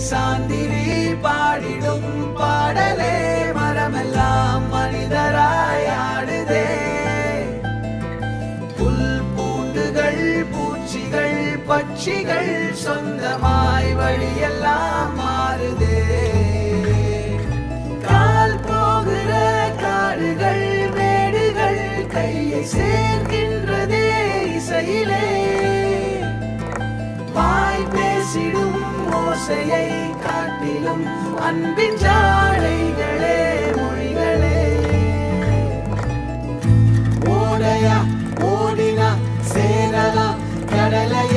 சாந்திரி பாடிடும் பாடலே மரமெல்லாம் மனிதராய் ஆடுதே புல் பூண்டுகள் பூச்சிகள் பட்சிகள் சொந்தமாய் வழியெல்லாம் மாறுதே கால் போகிற காடுகள் மேடுகள் கையை சேர்க்கின்றதே இசையிலே வாய் பேசிடும் ஓசையை காட்டிலும் அன்பின் ஜாடைகளே மொழிகளே ஓடையா ஓடினா சேரலாம் கடலை